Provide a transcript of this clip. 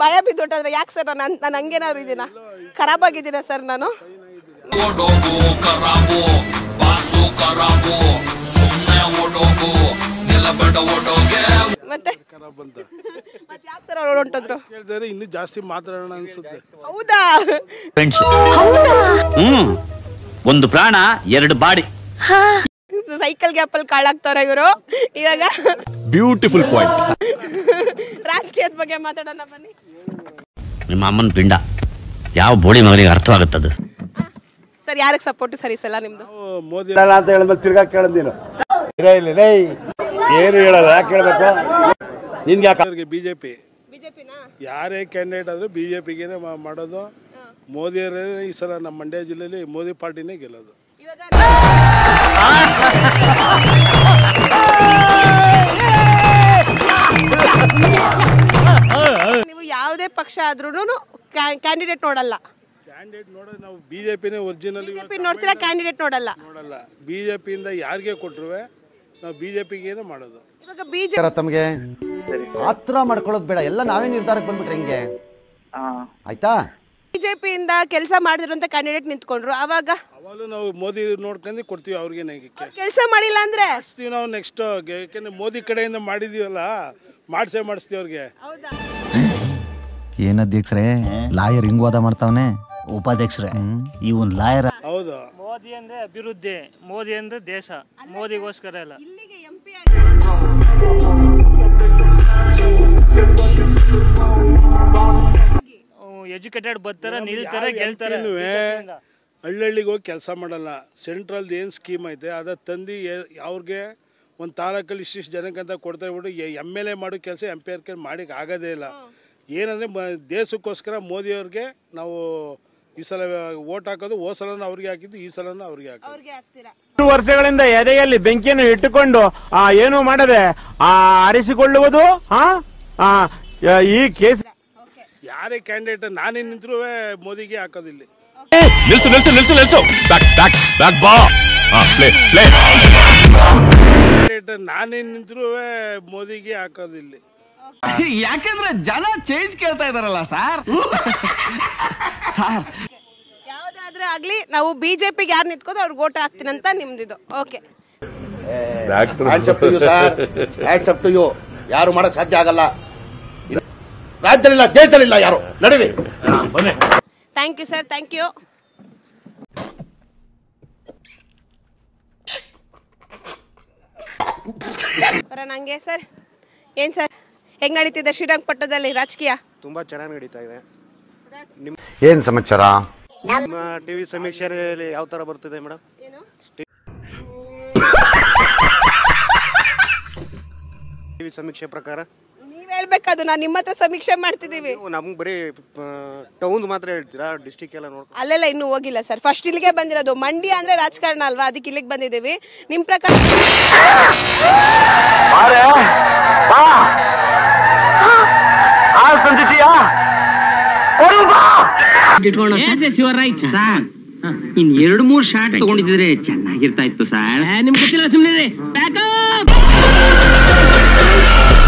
ಭಯ ಬಿದ್ದೊಟ್ಟಾದ್ರೆ ಯಾಕೆ ಸರ್ ನಾನು ನಾನು ಹಂಗೇನಾದ್ರು ಇದೀನ ಖರಾಬ್ ಆಗಿದ್ದೀನ ಸರ್ ನಾನು ಓಡೋಗು ಖರಾಬು ಬಾಸು ಖರಾಬು ಸುಮ್ಮನೆ ಓಡೋಗು ನಿಲ್ಲಬೇಡ ಓಡೋಗೆ ಮತ್ತೆ ಖರಾಬ್ ಅಂತ ಮತ್ತೆ ಯಾಕೆ ಸರ್ ಅವ್ರು ಹೊಂಟೋದ್ರು ಕೇಳಿದ್ರೆ ಇನ್ನೂ ಜಾಸ್ತಿ ಮಾತಾಡೋಣ ಅನ್ಸುತ್ತೆ ಹೌದಾ ಫ್ರೆಂಡ್ಸ್ ಹ್ಮ್ ಒಂದು ಪ್ರಾಣ ಎರಡು ಬಾಡಿ ಸೈಕಲ್ ಗ್ಯಾಪಲ್ಲಿ ಕಾಳಾಗ್ತಾರೆ ಇವರು ಇವಾಗ ಬ್ಯೂಟಿಫುಲ್ ಪಾಯಿಂಟ್ ರಾಜಕೀಯದ ಬಗ್ಗೆ ಮಾತಾಡೋಣ ಬನ್ನಿ ನಿಮ್ಮ ಅಮ್ಮನ ಪಿಂಡ ಯಾವ ಬೋಳಿ ಮಗನಿಗೆ ಅರ್ಥವಾಗುತ್ತದು ಸರ್ ಯಾರಿಗೆ ಸಪೋರ್ಟ್ ಸರಿ ಸಲ ನಿಮ್ದು ನಾವು ಮೋದಿ ಅಂತ ಹೇಳಿದ್ಮೇಲೆ ತಿರ್ಗಾ ಕೇಳದ್ ನೀನು ಇರೇ ಇಲ್ಲ ಲೇ ಏನು ಹೇಳಲ್ಲ ಯಾಕೆ ಹೇಳ್ಬೇಕು ನಿನ್ಗೆ ಯಾಕೆ ಅವ್ರಿಗೆ ಬಿಜೆಪಿ ಬಿಜೆಪಿನಾ ಯಾರೇ ಕ್ಯಾಂಡಿಡೇಟ್ ಆದ್ರೂ ಬಿಜೆಪಿಗೆ ಮಾಡೋದು ಮೋದಿಯವರೇ ಈ ಸಲ ನಮ್ಮ ಮಂಡ್ಯ ಜಿಲ್ಲೆಯಲ್ಲಿ ಮೋದಿ ಪಾರ್ಟಿನೇ ಗೆಲ್ಲೋದು ಇವಾಗ ನೀವು ಯಾವುದೇ ಪಕ್ಷ ಆದ್ರೂ ಕ್ಯಾಂಡಿಡೇಟ್ ನೋಡಲ್ಲ ಕ್ಯಾಂಡಿಡೇಟ್ ನೋಡೋದು ನಾವು ಬಿಜೆಪಿನೇ ಒರಿಜಿನಲ್ ಬಿಜೆಪಿ ನೋಡ್ತೀರಾ ಕ್ಯಾಂಡಿಡೇಟ್ ನೋಡಲ್ಲ ನೋಡಲ್ಲ ಬಿಜೆಪಿಯಿಂದ ಯಾರಿಗೆ ಕೊಟ್ಟರು ನಾವು ಬಿಜೆಪಿಗೇನೆ ಮಾಡೋದು ಇವಾಗ ಬಿಜೆಪಿ ತಮಗೆ ಆತ್ರ ಮಾಡ್ಕೊಳ್ಳೋದು ಬೇಡ ಎಲ್ಲ ನಾವೇ ನಿರ್ಧಾರಕ್ಕೆ ಬಂದ್ಬಿಟ್ರೆ ಹಿಂಗೆ ಆಯ್ತಾ ಬಿಜೆಪಿಯಿಂದ ಕೆಲಸ ಮಾಡಿದಿರುವಂತ ಕ್ಯಾಂಡಿಡೇಟ್ ನಿಂತ್ಕೊಂಡ್ರು ಅವಾಗ ಅವಾಗಲೂ ನಾವು ಮೋದಿ ನೋಡ್ಕೊಂಡು ಕೊಡ್ತೀವಿ ಅವ್ರಿಗೆ ಕೆಲಸ ಮಾಡಿಲ್ಲ ಅಂದ್ರೆ ಮಾಡಿಸ್ತೀವಿ ನಾವು ನೆಕ್ಸ್ಟ್ ಯಾಕೆಂದ್ರೆ ಮೋದಿ ಕಡೆಯಿಂದ ಮಾಡಿದೀವಲ್ಲ ಮಾಡಿಸೇ ಮಾಡಿಸ್ತೀವಿ ಅವ್ರಿಗೆ ಹೌದಾ ಏನ್ ಅಧ್ಯಕ್ಷರೇ ಲಾಯರ್ ಹಿಂಗ್ ವಾದ ಮಾಡ್ತಾವನೆ ಉಪಾಧ್ಯಕ್ಷರೇ ಇವನ್ ಲಾಯರ್ ಹೌದು ಮೋದಿ ಅಂದ್ರೆ ಅಭಿವೃದ್ಧಿ ಮೋದಿ ಅಂದ್ರೆ ದೇಶ ಮೋದಿಗೋಸ್ಕರ ಎಲ್ಲ ಇಲ್ಲಿಗೆ ಎಂಪಿ ಎಜುಕೇಟೆಡ್ ಬರ್ತಾರೆ ನಿಲ್ತಾರೆ ಗೆಲ್ತಾರೆ ಹಳ್ಳಿಗೆ ಹೋಗಿ ಕೆಲಸ ಮಾಡಲ್ಲ ಸೆಂಟ್ರಲ್ದು ಏನು ಸ್ಕೀಮ್ ಐತೆ ಅದ ತಂದು ಎ- ಅವ್ರಿಗೆ ಒಂದು ತಾಲೂಕಲ್ಲಿ ಇಷ್ಟಿಷ್ಟು ಜನಕ್ಕಂತ ಕೊಡ್ತಾ ಬಿಟ್ಟು ಎಮ್ ಎಲ್ ಎ ಮಾಡೋ ಕೆಲಸ ಎಂ ಪಿ ಆರ್ ಮಾಡಿಕ್ಕೆ ಆಗೋದೇ ಇಲ್ಲ ಏನಂದರೆ ದೇಶಕ್ಕೋಸ್ಕರ ಮೋದಿಯವ್ರಿಗೆ ನಾವು ಈ ಸಲ ಓಟ್ ಹಾಕೋದು ಹೋದ ಸಲನೂ ಅವ್ರಿಗೆ ಹಾಕಿದ್ದು ಈ ಸಲನೂ ಅವ್ರಿಗೆ ಹಾಕೋದು ಅವ್ರಿಗೆ ಹಾಕ್ತೀರಾ ಎಷ್ಟು ವರ್ಷಗಳಿಂದ ಎದೆಯಲ್ಲಿ ಬೆಂಕಿಯನ್ನು ಇಟ್ಟುಕೊಂಡು ಆ ಏನು ಮಾಡದೆ ಆ ಆರಿಸಿಕೊಳ್ಳುವುದು ಆ ಆ, ಈ ಕೇಸ್ ಯಾರೇ ಕ್ಯಾಂಡಿಡೇಟ್ ನಾನೇ ನಿಂತರೂ ಮೋದಿಗೆ ಹಾಕೋದಿಲ್ಲ ನಿಲ್ಸು ನಿಲ್ಸು ನಿಲ್ಸು ನಿಲ್ಸು ಬ್ಯಾಕ್ ಬ್ಯಾಕ್ ಬ್ಯಾಕ್ ಬಾ ಪ್ಲೇ ಪ್ಲೇ ಕ್ಯಾಂಡಿಡೇಟ್ ನಾನೇ ನಿಂತರೂ ಮೋದಿಗೆ ಹಾಕೋದಿಲ್ಲ ಯಾಕಂದ್ರೆ ಜನ ಚೇಂಜ್ ಕೇಳ್ತಾ ಇದಾರಲ್ಲ ಸರ್ ಸರ್ ಯಾವ್ದಾದ್ರೆ ಆಗ್ಲಿ ನಾವು ಬಿಜೆಪಿಗೆ ಯಾರು ನಿಂತ್ಕೋದು ಅವ್ರಿಗೆ ಓಟ್ ಹಾಕ್ತೀನಿ ಅಂತ ನಿಮ್ದಿದು okay hands up to you sir hands up to you ಯಾರು ಮಾಡಕ್ ಸಾಧ್ಯ ಆಗಲ್ಲ ಇನ್ನು ರಾಜ್ಯದಲ್ಲಿಲ್ಲ ದೇಶದಲ್ಲಿಲ್ಲ ಯಾರು ನಡೀರಿ thank you sir thank you ಬರೋಣ ಹಂಗೆ ಸರ್ ಏನು ಸರ್ ಹೆಂಗ್ ನಡೀತಿದೆ ಶ್ರೀರಂಗಪಟ್ಟಣದಲ್ಲಿ ರಾಜಕೀಯ ತುಂಬಾ ಚೆನ್ನಾಗಿ ನಡೀತಾ ಇದೆ ಏನ್ ಸಮಾಚಾರ ನಿಮ್ಮ ಟಿವಿ ಸಮೀಕ್ಷೆಯಲ್ಲಿ ಯಾವ ತರ ಬರ್ತಿದೆ ಮೇಡಮ್ ಟಿವಿ ಸಮೀಕ್ಷೆ ಪ್ರಕಾರ ನೀವ್ ಹೇಳ್ಬೇಕದು ನಾನು ನಿಮ್ಮ ಹತ್ರ ಸಮೀಕ್ಷೆ ಮಾಡ್ತಿದ್ದೀವಿ ನೀವು ನಮ್ಗೆ ಬರೀ ಟೌನ್ ಮಾತ್ರ ಹೇಳ್ತೀರಾ ಡಿಸ್ಟಿಕ್ ಎಲ್ಲ ನೋಡ್ಕೊಂಡು ಅಲ್ಲೆಲ್ಲ ಇನ್ನೂ ಹೋಗಿಲ್ಲ ಸರ್ ಫಸ್ಟ್ ಇಲ್ಲಿಗೆ ಬಂದಿರೋದು ಮಂಡ್ಯ ಅಂದ್ರೆ ರಾಜಕಾರಣ ಅಲ್ವಾ ಅದಕ್ಕೆ ಇಲ್ಲಿಗೆ ಬಂದಿದ್ದೀವಿ ನಿಮ್ ಪ್ರಕಾರ ಇನ್ ಎರಡು ಮೂರ್ ಶಾರ್ಟ್ ತಗೊಂಡಿದ್ರೆ ಚೆನ್ನಾಗಿರ್ತಾ ಇತ್ತು ಸರ್ ನಿಮ್ಗೆ ಗೊತ್ತಿಲ್ಲ ಸುಮ್ಮನೆ